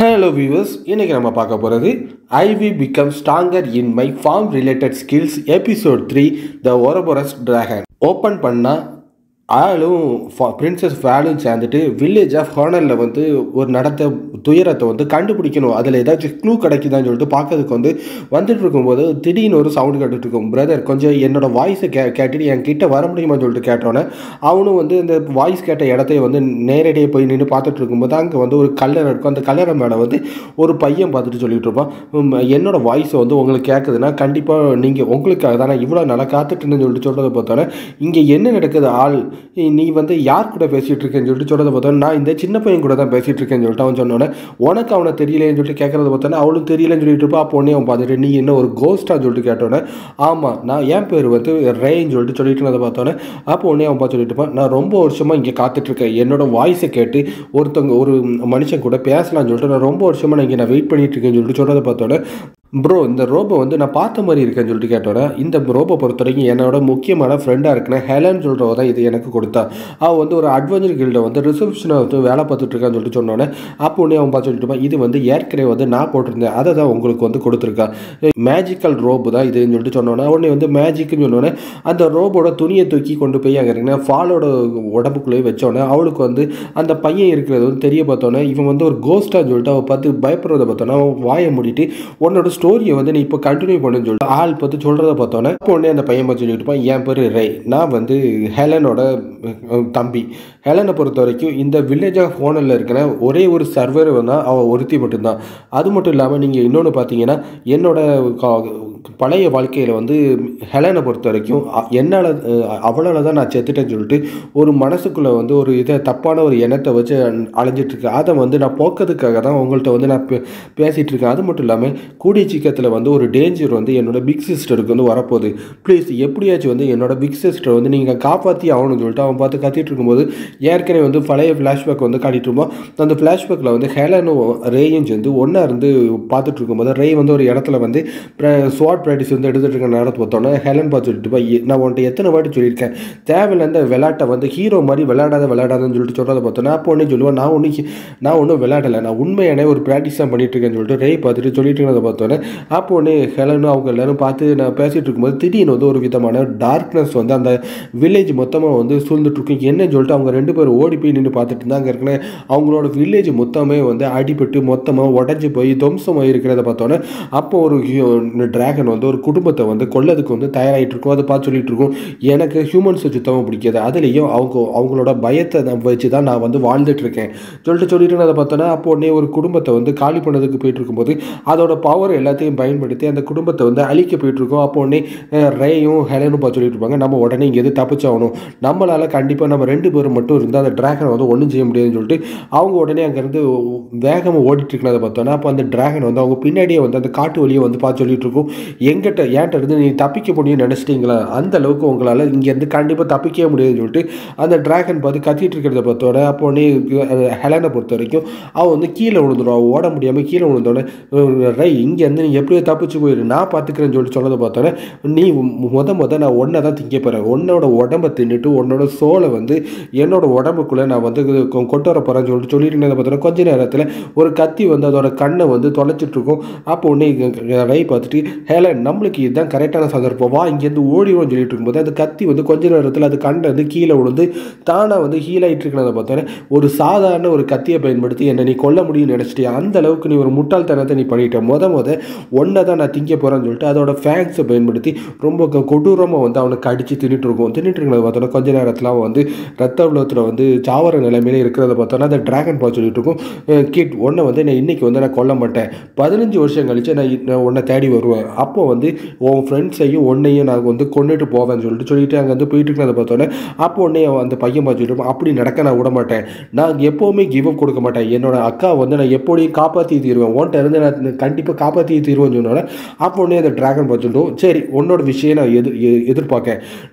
hello viewers இன்றைக்கி நம்ம பார்க்க போகிறது I've become stronger in my farm related skills episode three the ouroboros dragon open பண்ணால் ஆளும் பிரின்சஸ் ஃபேலும் சேர்ந்துட்டு வில்லேஜ் ஆஃப் ஹானரில் வந்து ஒரு நடத்த துயரத்தை வந்து கண்டுபிடிக்கணும் அதில் ஏதாச்சும் க்ளூ கிடைக்குதான்னு சொல்லிட்டு பார்க்கறதுக்கு வந்து வந்துட்டு இருக்கும்போது திடீர்னு ஒரு சவுண்டு கேட்டுட்டு இருக்கும் பிரதர் கொஞ்சம் என்னோட வாய்ஸை கே கேட்டுட்டு என் கிட்ட வர முடியுமான்னு சொல்லிட்டு கேட்டோன்னே அவனும் வந்து இந்த வாய்ஸ் கேட்ட இடத்தைய வந்து நேரடியாக போய் நின்று பார்த்துட்டு இருக்கும்போது அங்கே வந்து ஒரு கல்லறை இருக்கும் அந்த கல்லறை மேலே வந்து ஒரு பையன் பார்த்துட்டு சொல்லிட்டு இருப்பான் உம், என்னோட வாய்ஸ் வந்து உங்களுக்கு கேட்குதுன்னா கண்டிப்பாக நீங்கள் உங்களுக்காக தான் நான் இவ்வளோ நல்லா காத்துட்டு இருந்தேன்னு சொல்லிட்டு சொல்கிறத பார்த்தோன்னே இங்கே என்ன நடக்குது ஆள் நீ வந்து யார் கூட பேசிகிட்டு இருக்கேன்னு சொல்லிட்டு சொல்கிறத பார்த்தோன்னே நான் இந்த சின்ன பையன் கூட தான் பேசிகிட்டு இருக்கேன்னு சொல்லிட்டு அவன் சொன்னோன்னே உனக்கு அவனை தெரியலேன்னு சொல்லிட்டு கேட்குறத பார்த்தோன்னே அவளும் தெரியலன்னு சொல்லிட்டு இருப்பா அப்போ உடனே அவன் பார்த்துட்டு நீ என்ன ஒரு கோஸ்ட்டான்னு சொல்லிட்டு கேட்டோன்னே ஆமாம் நான் என் பேர் வந்து ரேன்னு சொல்லிட்டு சொல்லிட்டு இருந்ததை பார்த்தோன்னே அப்போ உடனே அவன் பார்த்து சொல்லிட்டு இருப்பான் நான் ரொம்ப வருஷமாக இங்கே காத்துட்ருக்கேன் என்னோட வாய்ஸை கேட்டு ஒருத்தவங்க ஒரு மனுஷன் கூட பேசலாம்னு சொல்லிட்டு நான் ரொம்ப வருஷமாக நான் இங்கே நான் வெயிட் பண்ணிட்டு இருக்கேன்னு சொல்லிட்டு சொல்கிறத பார்த்தோன்னே ப்ரோ இந்த ரோபோ வந்து நான் பார்த்த மாதிரி இருக்கேன்னு சொல்லிட்டு கேட்டோன்னே இந்த ரோபோ பொறுத்த வரைக்கும் என்னோட முக்கியமான ஃப்ரெண்டாக இருக்குன்னா ஹெலன் சொல்கிறவ தான் இது எனக்கு கொடுத்தா அவள் வந்து ஒரு அட்வென்ச்சர் கில்டை வந்து ரிசப்ஷனை வந்து வேலை பார்த்துட்டு இருக்கான்னு சொல்லிட்டு சொன்னோன்னே அப்போ உடனே அவன் பார்த்து சொல்லிட்டு இருப்பான், இது வந்து ஏற்கனவே வந்து நான் போட்டிருந்தேன் அதை தான் உங்களுக்கு வந்து கொடுத்துருக்கா மேஜிக்கல் ரோபு தான் இதுன்னு சொல்லிட்டு சொன்னோன்னே உடனே வந்து மேஜிக்னு சொன்னோன்னே அந்த ரோபோட துணியை தூக்கி கொண்டு போய் அங்கே இருக்குன்னா ஃபாலோட உடம்புக்குள்ளேயே வச்சோன்னே அவளுக்கு வந்து அந்த பையன் இருக்கிறது வந்து தெரிய பார்த்தோன்னே இவன் வந்து ஒரு கோஸ்ட்டான்னு சொல்லிட்டு அவள் பார்த்து பயப்படுறத பார்த்தோன்னே அவன் வாயை மூடிட்டு உன்னோட ஸ்டோரியை வந்து நீ இப்போ கண்டினியூ பண்ணுன்னு சொல்லிட்டு ஆள் பார்த்து சொல்கிறத பார்த்தோன்னே அப்போ உடனே அந்த பையன் பார்த்து சொல்லிட்டு இருப்பான் என் பேர் ரே நான் வந்து ஹெலனோட அஹ், தம்பி ஹெலனை பொறுத்த வரைக்கும் இந்த வில்லேஜ் ஆஃப் ஹோனலில் இருக்கிற ஒரே ஒரு சர்வர் தான் அவள் ஒருத்தி மட்டும்தான் அது மட்டும் இல்லாமல் நீங்கள் இன்னொன்று பார்த்தீங்கன்னா என்னோட கா- பழைய வாழ்க்கையில் வந்து ஹெலனை பொறுத்த வரைக்கும் அ- என்னால் அவளால் தான் நான் செத்துட்டேன்னு சொல்லிட்டு ஒரு மனசுக்குள்ளே வந்து ஒரு இதை தப்பான ஒரு எண்ணத்தை வச்சு அலைஞ்சிட்டு இருக்கேன் அதை வந்து நான் போக்கிறதுக்காக தான் உங்கள்கிட்ட வந்து நான் பே பேசிகிட்டு இருக்கேன் அது மட்டும் இல்லாமல் கூடிய சீக்கிரத்தில் வந்து ஒரு டேஞ்சர் வந்து என்னோட பிக் சிஸ்டருக்கு வந்து வரப்போகுது ப்ளீஸ் எப்படியாச்சும் வந்து என்னோட பிக் சிஸ்டரை வந்து நீங்கள் காப்பாற்றி ஆகணும்னு சொல்லிட்டு அவன் பார்த்து கத்திட்டு இருக்கும்போது ஏற்கனவே வந்து பழைய ஃப்ளாஷ்பேக் வந்து காட்டிட்டு இருப்போம் அந்த ஃப்ளாஷ்பேக்கில் வந்து ஹெலனும் ரேயும் சேர்ந்து ஒன்றா இருந்து பார்த்துட்டு இருக்கும்போது ரே வந்து ஒரு இடத்துல வந்து ஸ்வாட் ப்ராக்டிஸ் வந்து எடுத்துகிட்டு இருக்க நேரத்தை பார்த்தோன்னே ஹெலன் பார்த்து சொல்லிட்டு போய் நான் உன்ட்ட எத்தனை வாட்டி சொல்லியிருக்கேன் தேவையில்ல இந்த விளையாட்டை வந்து ஹீரோ மாதிரி விளையாடாத விளையாடாதுன்னு சொல்லிட்டு சொல்கிறத பார்த்தோன்னா அப்போ ஒன்றே சொல்லுவேன் நான் ஒன்றும் நான் ஒன்றும் விளையாடலை நான் உண்மையான ஒரு ப்ராக்டிஸ் தான் பண்ணிட்டு இருக்கேன்னு சொல்லிட்டு ரே பார்த்துட்டு சொல்லிட்டு இருக்கிறத பார்த்தோன்னே அப்போ ஒன்று ஹெலனும் அவங்க எல்லாரும் பார்த்து நான் பேசிகிட்டு இருக்கும்போது திடீர்னு வந்து ஒரு விதமான டார்க்னஸ் வந்து அந்த வில்லேஜ் மொத்தமாக வந்து சூழ்ந்துட்டு இருக்கும் என்னன்னு சொல்லிட்டு அவங்க ரெண்டு பேரும் ஓடி போய் நின்று பார்த்துட்டு இருந்தாங்க ஏற்கனவே அவங்களோட வில்லேஜ் மொத்தமே வந்து அடிபட்டு மொத்தமாக உடஞ்சி போய் துவம்சமாக இருக்கிறத பார்த்தோன்னே அப்போ ஒரு டிராகன் வந்து ஒரு குடும்பத்தை வந்து கொல்லதுக்கு வந்து தயாராகிட்டு இருக்கும் அதை பார்த்து சொல்லிட்டு இருக்கும் எனக்கு ஹியூமன்ஸை சுத்தமாக பிடிக்காது அதுலேயும் அவங்க அவங்களோட பயத்தை நான் வச்சு தான் நான் வந்து வாழ்ந்துட்டு இருக்கேன் சொல்லிட்டு சொல்லிட்டு அதை பார்த்தோன்னா அப்போ உடனே ஒரு குடும்பத்தை வந்து காலி பண்ணதுக்கு போயிட்டு இருக்கும்போது அதோட பவர் எல்லாத்தையும் பயன்படுத்தி அந்த குடும்பத்தை வந்து அழிக்க போயிட்டு இருக்கோம் அப்போ உடனே அஹ், ரேயும் ஹெலனும் பார்த்து சொல்லிட்டு இருப்பாங்க நம்ம உடனே இங்கேருந்து தப்பிச்சாகணும் நம்மளால் கண்டிப்பாக நம்ம ரெண்டு பேரும் மட்டும் இருந்தால் அந்த டிராகனை வந்து ஒன்றும் செய்ய முடியாதுன்னு சொல்லிட்டு அவங்க உடனே அங்கேருந்து வேகமாக ஓடிட்டு இருக்கிறத பார்த்தோன்னா அப்போ அந்த டிராகன் வந்து அவங்க பின்னாடியே வந்து அந்த காட்டு வழியை வந்து பார்த்து சொல்லிட்டு இருக்கும் எங்கிட்ட ஏன்ட்ட இருந்து நீ தப்பிக்க முடியும்னு நினச்சிட்டிங்களா அந்த அளவுக்கு உங்களால் இங்கேருந்து கண்டிப்பாக தப்பிக்கவே முடியாதுன்னு சொல்லிட்டு அந்த டிராகன் பார்த்து கத்திட்டு இருக்கிறத பார்த்தோட அப்போ உடனே அஹ், ஹெலனை பொறுத்த வரைக்கும் அவள் வந்து கீழே விழுந்துடும் அவள் ஓட முடியாமல் கீழே விழுந்தோடனே ரை இங்கேருந்து நீ எப்படியோ தப்பிச்சு போயிரு நான் பார்த்துக்கிறேன்னு சொல்லிட்டு சொன்னதை பார்த்தோன்னே நீ முத முத நான் ஒன்றை தான் திங்க போகிறேன் உன்னோட உடம்பை தின்னுட்டு உன்னோட சோலை வந்து என்னோட உடம்புக்குள்ளே நான் வந்து கொ- கொண்டு வர போகிறேன்னு சொல்லிட்டு சொல்லிட்டு இருந்ததை பார்த்தோன்னா கொஞ்ச நேரத்தில் ஒரு கத்தி வந்து அதோட கண்ணை வந்து தொலைச்சிட்டு இருக்கும் அப்போ உடனே இங்க ரை பார்த்துட்டு ஹேலன் நம்மளுக்கு இதுதான் கரெக்டான சந்தர்ப்பம் வா இங்கேருந்து ஓடிடுவோம்னு சொல்லிட்டு இருக்கும்போது அந்த கத்தி வந்து கொஞ்ச நேரத்தில் அது கண்ணை வந்து கீழே விழுந்து தானாக வந்து ஹீல் ஆகிட்டு இருக்கிறத பார்த்தோன்னே ஒரு சாதாரண ஒரு கத்தியை பயன்படுத்தி என்னை நீ கொல்ல முடியும்னு நினச்சிட்டியா அந்த அளவுக்கு நீ ஒரு முட்டாள்தனத்தை நீ பண்ணிட்ட முத முத ஒன்றை தான் நான் திங்க போகிறேன்னு சொல்லிட்டு அதோட ஃபேங்ஸை பயன்படுத்தி ரொம்ப க- கொடூரமாக வந்து அவனுக்கு அடித்து தின்னுட்டு இருக்கும் தின்னுட்டு இருக்கிறத பார்த்தோன்னா கொஞ்ச நேரத்தில் அவன் வந்து ரத்த உலகத்தில் வந்து சாவர நிலைமையில இருக்கிறத பார்த்தோன்னா அந்த டிராகன் பால் சொல்லிட்டு இருக்கும் கிட் உன்னை வந்து நான் இன்னைக்கு வந்து நான் கொல்ல மாட்டேன் பதினஞ்சு வருஷம் கழிச்சு நான் இ- நான் உன்னை தேடி வருவேன் அப்போ வந்து உன் ஃப்ரெண்ட்ஸையும் உன்னையும் நான் வந்து கொண்டுட்டு போவேன்னு சொல்லிட்டு சொல்லிட்டு அங்கே வந்து போயிட்டு இருக்கிறத பார்த்தோன்னே அப்போ உடனே அவன் அந்த பையன் பார்த்து சொல்லிட்டு இருப்பான், அப்படி நடக்க நான் விட மாட்டேன் நான் எப்போவுமே கிவ் அப் கொடுக்க மாட்டேன் என்னோட அக்கா வந்து நான் எப்படியும் காப்பாற்றி தீருவேன் உன்கிட்ட இருந்து நான் கண்டிப்பாக காப்பாற்றி தீருவேன்னு சொன்னோன்னே அப்போ உடனே அந்த டிராகன் பார்த்து சொல்லிட்டு சரி உன்னோட விஷயம் நான் எதிர் எ- எதிர்பார்க்கேன்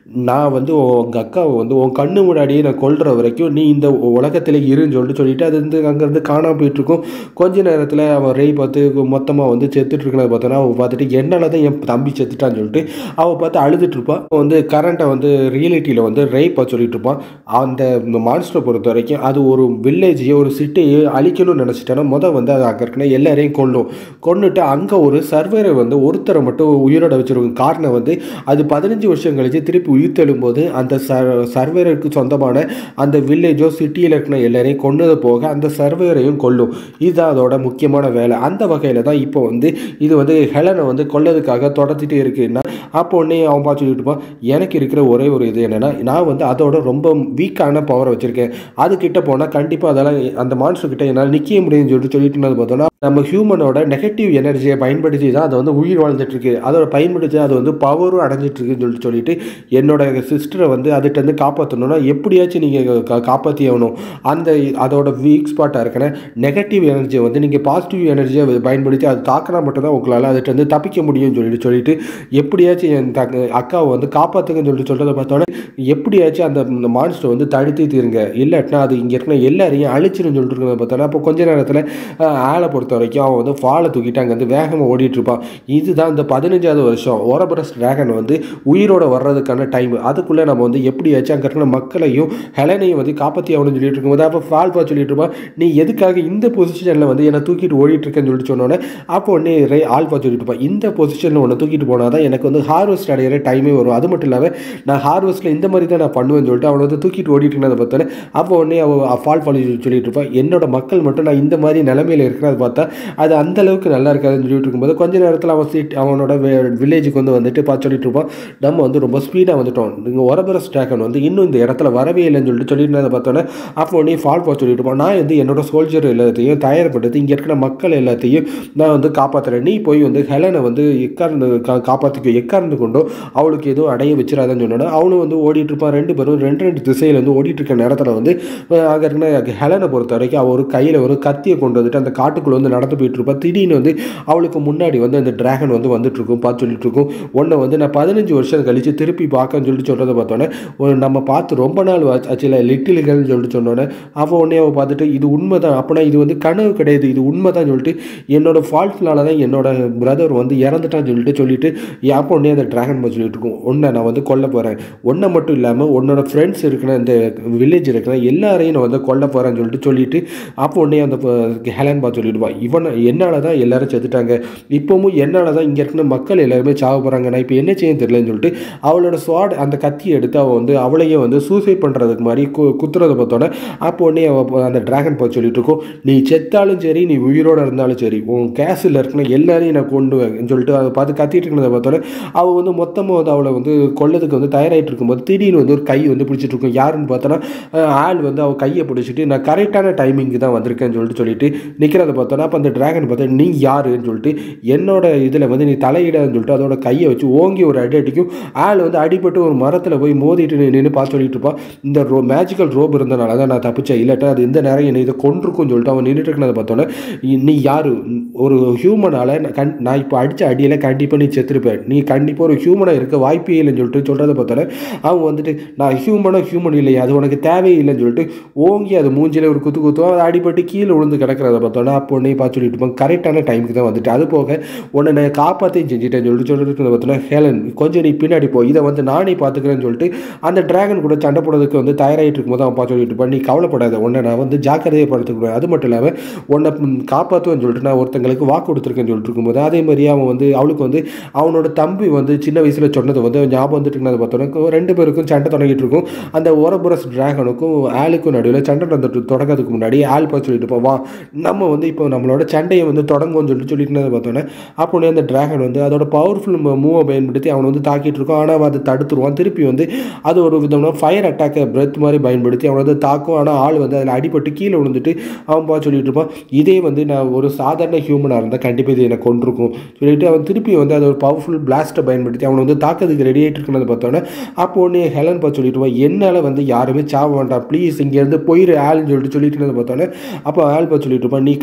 நான் வந்து உங்கள் அக்காவை வந்து உன் கண்ணு முன்னாடியே நான் கொல்ற வரைக்கும் நீ இந்த உலகத்தில் இருன்னு சொல்லிட்டு சொல்லிட்டு அது வந்து அங்கேருந்து காணாம போயிட்டு இருக்கும் கொஞ்ச நேரத்தில் அவன் ரே பார்த்து மொத்தமாக வந்து செத்துட்டு இருக்கிறத பார்த்தோன்னா அவள் பார்த்துட்டு என்னால் தான் என் தம்பி செத்துட்டான்னு சொல்லிட்டு அவள் பார்த்து அழுதுட்டு இருப்பான் அவன் வந்து கரண்ட்டை வந்து ரியாலிட்டியில் வந்து ரேப்பாக சொல்லிட்டு இருப்பான் அந்த மான்ஸ்டரை பொறுத்த வரைக்கும் அது ஒரு வில்லேஜையோ ஒரு சிட்டியோ அழிக்கணும்னு நினச்சிட்டேன்னா மொதல் வந்து அது அங்கே இருக்கிற எல்லாரையும் கொல்லும் கொண்டுட்டு அங்கே ஒரு சர்வரை வந்து ஒருத்தரை மட்டும் உயிரோட வச்சிருக்கும் காரணம் வந்து அது பதினஞ்சு வருஷம் கழிச்சு திருப்பி உயிர் தெழும்போது அந்த சர்வேருக்கு சொந்தமான அந்த வில்லேஜோ சிட்டியில் இருக்கிற எல்லாரையும் கொன்னது போக அந்த சர்வேரையும் கொல்லும் இதுதான் அதோட முக்கியமான வேலை அந்த வகையில் தான் இப்போ வந்து இது வந்து ஹெலனை வந்து கொல்லதுக்காக தொடர்த்திட்டே இருக்குன்னா அப்போ உடனே அவன் பார்த்து சொல்லிட்டு இருப்பான் எனக்கு இருக்கிற ஒரே ஒரு இது என்னென்னா நான் வந்து அதோட ரொம்ப வீக்கான பவரை வச்சுருக்கேன் அது கிட்ட போனால் கண்டிப்பாக அதெல்லாம் அந்த மான்ஸ்டர் கிட்ட என்னால் நிற்க முடியும்னு சொல்லிட்டு சொல்லிட்டு இருந்தது பார்த்தோன்னா நம்ம ஹியூமனோட நெகட்டிவ் எனர்ஜியை பயன்படுத்தி தான் அது வந்து உயிர் வாழ்ந்துட்டு இருக்கு அதோட பயன்படுத்தி அது வந்து பவரும் அடைஞ்சிட்டு இருக்குன்னு சொல்லிட்டு சொல்லிட்டு என்னோட சிஸ்டரை வந்து அதுகிட்ட இருந்து காப்பாற்றணும்னா எப்படியாச்சும் நீங்கள் காப்பாற்றி ஆகணும் அந்த அதோட வீக் ஸ்பாட்டாக இருக்கிற நெகட்டிவ் எனர்ஜியை வந்து நீங்கள் பாசிட்டிவ் எனர்ஜியை பயன்படுத்தி அது தாக்கினா மட்டும்தான் உங்களால் அதுகிட்ட இருந்து தப்பிக்க முடியும்னு சொல்லிட்டு சொல்லிட்டு எப்படியாச்சும் என் தக்க அக்காவை வந்து காப்பாற்றுங்கன்னு சொல்லிட்டு சொல்கிறத பார்த்தோன்னே எப்படியாச்சும் அந்த மான்ஸ்டர் வந்து தடுத்து தீருங்க இல்லாட்டினா அது இங்கே இருக்கிற எல்லாரையும் அழிச்சிருன்னு சொல்லிட்டு இருக்கிறத பார்த்தோன்னா அப்போ கொஞ்ச நேரத்தில் ஆளை பொறுத்த வரைக்கும் அவன் வந்து ஃபாலை தூக்கிட்டு அங்கே வந்து வேகமாக ஓடிட்டு இருப்பான் இதுதான் இந்த பதினஞ்சாவது வருஷம் ஓரபரஸ் டிராகன் வந்து உயிரோட வர்றதுக்கான டைம் அதுக்குள்ளே நம்ம வந்து எப்படியாச்சும் அங்கே இருக்கிற மக்களையும் ஹெலனையும் வந்து காப்பாற்றி ஆகணும்னு சொல்லிட்டு இருக்கும்போது அப்போ ஃபால்பா சொல்லிட்டு இருப்பான் நீ எதுக்காக இந்த பொசிஷனில் வந்து என்னை தூக்கிட்டு ஓடிட்டு இருக்கேன்னு சொல்லிட்டு சொன்னோன்னே அப்போ உடனே ரே ஆல்பா சொல்லிட்டு இருப்பான் இந்த பொசிஷனில் உன்னை தூக்கிட்டு போனால் தான் எனக்கு வந்து ஹார்வெஸ்ட் அடையிற டைமே வரும் அது மட்டும் இல்லாமல் நான் ஹார்வெஸ்ட்டில் இந்த மாதிரி தான் நான் பண்ணுவேன்னு சொல்லிட்டு அவனை வந்து தூக்கிட்டு ஓடிட்டு இருந்ததை பார்த்தோன்னே அப்போ உடனே அவள் ஃபால் ஃபாலி சொல்லிட்டு இருப்பான் என்னோட மக்கள் மட்டும் நான் இந்த மாதிரி நிலமையில இருக்கிறத பார்த்தா அது அந்த அளவுக்கு நல்லா இருக்காதுன்னு சொல்லிட்டு இருக்கும்போது கொஞ்ச நேரத்தில் அவன் சீட் அவனோட வில்லேஜுக்கு வந்து வந்துட்டு பார்த்து சொல்லிட்டு இருப்பான் நம்ம வந்து ரொம்ப ஸ்பீடாக வந்துட்டோம் நீங்கள் ஒரபரஸ் டிராகன் வந்து இன்னும் இந்த இடத்துல வரவே இல்லைன்னு சொல்லிட்டு சொல்லிட்டு பார்த்தோன்னே அப்போ உடனே ஃபால் பா சொல்லிட்டு இருப்பான் நான் வந்து என்னோட சோல்ஜர் எல்லாத்தையும் தயார்படுத்தி இங்கே இருக்கிற மக்கள் எல்லாத்தையும் நான் வந்து காப்பாற்றுறேன் நீ போய் வந்து ஹெலனை வந்து எக்கார்ந்து கா காப்பாற்றிக்கோ எக்கார்ந்து கொண்டோ அவளுக்கு எதுவும் அடைய வச்சிடாதன்னு சொன்னோன்னா அவனும் வந்து ஓடிட்டு இருப்பான் ரெண்டு பேரும் ரெண்டு ரெண்டு திசையில் வந்து ஓடிட்டு இருக்க நேரத்தில் வந்து அங்கே இருக்கிற ஹெலனை பொறுத்த வரைக்கும் அவள் ஒரு கையில் ஒரு கத்தியை கொண்டு வந்துட்டு அந்த காட்டுக்குள்ளே வந்து நடந்து போயிட்டு இருப்பா திடீர்னு வந்து அவளுக்கு முன்னாடி வந்து அந்த டிராகன் வந்து வந்துட்டு இருக்கும் பார்த்து சொல்லிட்டு இருக்கும் உன்னை வந்து நான் பதினஞ்சு வருஷம் கழிச்சு திருப்பி பார்க்கன்னு சொல்லிட்டு சொல்கிறத பார்த்தோன்னே ஒரு நம்ம பார்த்து ரொம்ப நாள் ஆச்சுல லிட்டில்கள்னு சொல்லிட்டு சொன்னோன்னே அவள் உடனே அவள் பார்த்துட்டு இது உண்மை தான் அப்போனா இது வந்து கனவு கிடையாது இது உண்மை தான் சொல்லிட்டு என்னோட ஃபால்ட்னால தான் என்னோட பிரதர் வந்து இறந்துட்டான்னு சொல்லிட்டு சொல்லிட்டு அப்போ உடனே அந்த டிராகன் பார்த்து சொல்லிட்டு இருக்கும் உன்னை நான் வந்து கொல்ல போகிறேன் ஒன்றை மட்டும் இல்லாமல் உன்னோட ஃப்ரெண்ட்ஸ் இருக்கிற இந்த வில்லேஜ் இருக்கிற எல்லாரையும் நான் வந்து கொல்ல போகிறேன்னு சொல்லிட்டு சொல்லிட்டு அப்போ உடனே அந்த ஹெலன் பார்த்து சொல்லிடுவா இவன் என்னால் தான் எல்லாரும் செத்துட்டாங்க இப்போவும் என்னால் தான் இங்கே இருக்கிற மக்கள் எல்லாருமே சாவ போகிறாங்க நான் இப்போ என்ன செய்ய தெரியலன்னு சொல்லிட்டு அவளோட ஸ்வாட் அந்த கத்தியை எடுத்து அவள் வந்து அவளையே வந்து சூசைட் பண்ணுறதுக்கு மாதிரி கு குத்துறதை பார்த்தோன்னே அப்போ உடனே அவள் அந்த டிராகன் பார்த்து சொல்லிட்டு இருக்கோம் நீ செத்தாலும் சரி நீ உயிரோடு இருந்தாலும் சரி உன் கேஸில் இருக்கிற எல்லாரையும் நான் கொண்டு வரேன்னு சொல்லிட்டு அதை பார்த்து கத்திட்டு இருக்கிறத பார்த்தோன்னே அவள் வந்து மொத்தமாக வந்து அவளை வந்து கொல்லதுக்கு வந்து தயாராகிட்டு இருக்கும்போது திடீர்னு வந்து ஒரு கை வந்து பிடிச்சிட்டு இருக்கும் யாருன்னு பார்த்தோன்னா ஆள் வந்து அவள் கையை பிடிச்சிட்டு நான் கரெக்டான டைமிங்க்கு தான் வந்திருக்கேன்னு சொல்லிட்டு சொல்லிட்டு நிற்கிறத பார்த்தோன்னா அப்போ அந்த டிராகன் பார்த்தா நீ யாருன்னு சொல்லிட்டு என்னோட இதில் வந்து நீ தலையிடாதுன்னு சொல்லிட்டு அதோட கையை வச்சு ஓங்கி ஒரு அடி அடிக்கும் ஆள் வந்து அடிபட்டு ஒரு மரத்தில் போய் மோதிட்டு நின்று பார்த்து சொல்லிட்டு இருப்பான் இந்த ரோ மேஜிக்கல் ரோப் இருந்தனால தான் நான் தப்பிச்சேன் இல்லாட்டா அது இந்த நேரம் என்னை இதை கொண்டிருக்கும்னு சொல்லிட்டு அவன் நின்றுட்டு இருக்கிறத பார்த்தோன்னே நீ யார் ஒரு ஹியூமனால் கண் நான் இப்போ அடித்த அடியில் கண்டிப்பாக நீ செத்துருப்பேன் நீ கண்டிப்பாக ஒரு ஹியூமனாக இருக்க வாய்ப்பே இல்லைன்னு சொல்லிட்டு சொல்கிறத பார்த்தோன்னே அவன் வந்துட்டு நான் ஹியூமனோ ஹியூமன் இல்லையா அது உனக்கு தேவையில்லைன்னு சொல்லிட்டு ஓங்கி அது மூஞ்சில ஒரு குத்து குத்துவோம் அது அடிபட்டு கீழே விழுந்து கிடக்கிறத பார்த்தோன்னா அப்போ உடனே பார்த்து சொல்லிட்டு இருப்பான் கரெக்டான டைமுக்கு தான் வந்துட்டு அது போக உன்னை நான் காப்பாற்றையும் செஞ்சுட்டேன்னு சொல்லிட்டு சொல்லிட்டு பார்த்தோன்னா ஹேலன் கொஞ்சம் நீ பின்னாடி போ இதை வந்து நானே பார்த்துக்கிறேன்னு சொல்லிட்டு அந்த டிராகன் கூட சண்டை போடுறதுக்கு வந்து தயாராகிட்டு இருக்கும்போது அவன் பார்த்து சொல்லிட்டு இருப்பான் நீ கவலைப்படாத உன்னை நான் வந்து ஜாக்கிரதையை படுத்துக்கிறேன் அது மட்டும் இல்லாமல் உன்னை காப்பாற்றுவேன்னு சொல்லிட்டு நான் ஒருத்தங்களுக்கு வாக்கு கொடுத்துருக்கேன்னு சொல்லிட்டு இருக்கும்போது அதே மாதிரி அவன் வந்து அவளுக்கு வந்து அவனோட தம்பி வந்து சின்ன வயசில் சொன்னது வந்து ஞாபகம் வந்துட்டு இருந்தது பார்த்தோன்னா ரெண்டு பேருக்கும் சண்டை தொடங்கிட்டு இருக்கும் அந்த ஓரபுரஸ் டிராகனுக்கும் ஆளுக்கும் நடுவில் சண்டை நடந்துட்டு தொடங்கிறதுக்கு முன்னாடி ஆள் பார்த்து சொல்லிட்டு இருப்போம் வா நம்ம வந்து இப்போ நம்மளோட சண்டையை வந்து தொடங்கும்னு சொல்லிட்டு சொல்லிட்டு இருந்தது பார்த்தோன்னே அப்போ அந்த டிராகன் வந்து அதோட பவர்ஃபுல் மூவை பயன்படுத்தி அவனை வந்து தாக்கிட்டு இருக்கும் ஆனால் அதை தடுத்துருவான் திருப்பி வந்து அது ஒரு விதமான ஃபயர் அட்டாக்கை பிரெத் மாதிரி பயன்படுத்தி அவனை வந்து தாக்கும் ஆனால் ஆள் வந்து அதில் அடிபட்டு கீழே விழுந்துட்டு அவன் பா சொல்லிட்டு இருப்பான் இதே வந்து நான் ஒரு சாதாரண ஹியூமனாக இருந்தால் கண்டிப்பாக இது எனக்கு கொண்டிருக்கும் சொல்லிட்டு அவன் திருப்பி வந்து அதை ஒரு பவர்ஃபுல் பிளாஸ்ட்டை பயன்படுத்தி அவனை வந்து தாக்கிறதுக்கு ரெடி ஆகிட்டு இருக்கிறத பார்த்தோன்னே அப்போ ஒன்று ஹெலன் பா சொல்லிட்டு இருப்பான் என்னால் வந்து யாருமே சாவ வேண்டாம் ப்ளீஸ் இங்கேருந்து போயிரு ஆள்னு சொல்லிட்டு சொல்லிட்டு இருந்ததை பார்த்தோன்னே அப்போ ஆள் பா சொல்லிட்டு இருப்பான் நீ கவலைப்படாத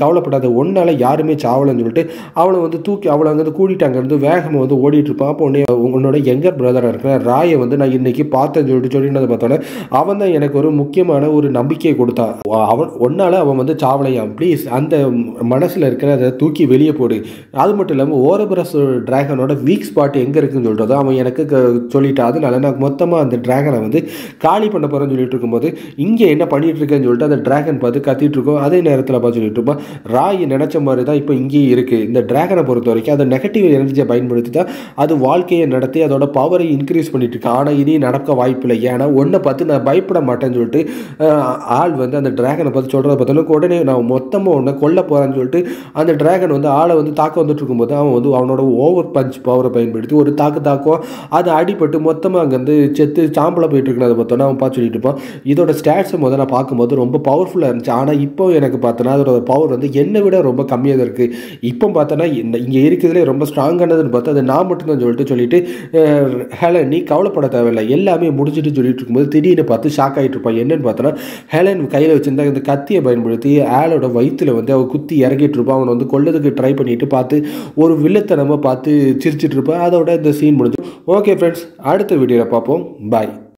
அந்த ஒன்றால் யாருமே சாவலைன்னு சொல்லிட்டு அவனை வந்து தூக்கி அவளை அங்கேருந்து கூட்டிட்டு அங்கேருந்து வேகமாக வந்து ஓடிட்டு இருப்பான் அப்போ உடனே உன்னோட யங்கர் பிரதராக இருக்கிற ராயை வந்து நான் இன்னைக்கு பார்த்தேன்னு சொல்லிட்டு சொல்லிட்டு பார்த்தோன்னே அவன் தான் எனக்கு ஒரு முக்கியமான ஒரு நம்பிக்கையை கொடுத்தான் அவன் ஒன்னால அவன் வந்து சாவலையாம் ப்ளீஸ் அந்த மனசில் இருக்கிற அதை தூக்கி வெளியே போடு அது மட்டும் இல்லாமல் ஓரபரஸ் டிராகனோட வீக் ஸ்பாட் எங்கே இருக்குன்னு சொல்கிறதோ அவன் எனக்கு க- சொல்லிட்டான் அதனால நான் மொத்தமாக அந்த டிராகனை வந்து காலி பண்ண போகிறேன்னு சொல்லிட்டு இருக்கும்போது இங்கே என்ன பண்ணிட்டு இருக்கேன்னு சொல்லிட்டு அந்த டிராகன் பார்த்து கத்திட்டு இருக்கோம் அதே நேரத்தில் பார்த்து சொல்லிட்டு இருப்பான் ராய் நினச்ச மாதிரி தான் இப்போ இங்கேயும் இருக்குது இந்த டிராகனை பொறுத்த வரைக்கும் அந்த நெகட்டிவ் எனர்ஜியை பயன்படுத்தி தான் அது வாழ்க்கையை நடத்தி அதோட பவரை இன்க்ரீஸ் பண்ணிட்டு இருக்கு ஆனால் இனி நடக்க வாய்ப்பில்லை ஏன்னா ஒன்றை பார்த்து நான் பயப்பட மாட்டேன்னு சொல்லிட்டு ஆஹ், ஆள் வந்து அந்த டிராகனை பார்த்து சொல்கிறத பார்த்தோன்னா உடனே நான் மொத்தமாக ஒன்றை கொல்ல போகிறேன்னு சொல்லிட்டு அந்த டிராகன் வந்து ஆளை வந்து தாக்க வந்துட்டு இருக்கும்போது அவன் வந்து அவனோட ஓவர் பஞ்ச் பவரை பயன்படுத்தி ஒரு தாக்கு தாக்குவான் அது அடிபட்டு மொத்தமாக அங்கேருந்து செத்து சாம்பலாக போயிட்டு இருக்கிறத பார்த்தோன்னா அவன் பார்த்து சொல்லிட்டு இருப்பான் இதோட ஸ்டாட்ஸை முதல்ல நான் பார்க்கும்போது ரொம்ப பவர்ஃபுல்லாக இருந்துச்சு ஆனால் இப்போ எனக்கு பார்த்தோன்னா அதோட பவர் வந்து என்னை விட ரொம்ப கம்மியாக தான் இருக்குது இப்போ பார்த்தோன்னா இங்கே இருக்கிறதுலே ரொம்ப ஸ்ட்ராங்கானதுன்னு பார்த்தா அது நான் மட்டும்தான் சொல்லிட்டு சொல்லிட்டு ஹெலன் நீ கவலைப்பட தேவையில்லை எல்லாமே முடிஞ்சிட்டு சொல்லிட்டு இருக்கும்போது திடீர்னு பார்த்து ஷாக் ஆகிட்டு இருப்பான் என்னன்னு பார்த்தோன்னா ஹெலன் கையில் வச்சிருந்தா இந்த கத்தியை பயன்படுத்தி ஆளோட வயித்துல வந்து அவ குத்தி இறக்கிட்டு இருப்பான் அவனை வந்து கொல்லதுக்கு ட்ரை பண்ணிட்டு பார்த்து ஒரு வில்லத்தனமாக பார்த்து சிரிச்சிட்டு இருப்பான் அதோட இந்த சீன் முடிஞ்சு ஓகே ஃப்ரெண்ட்ஸ் அடுத்த வீடியோவில் பார்ப்போம் பாய்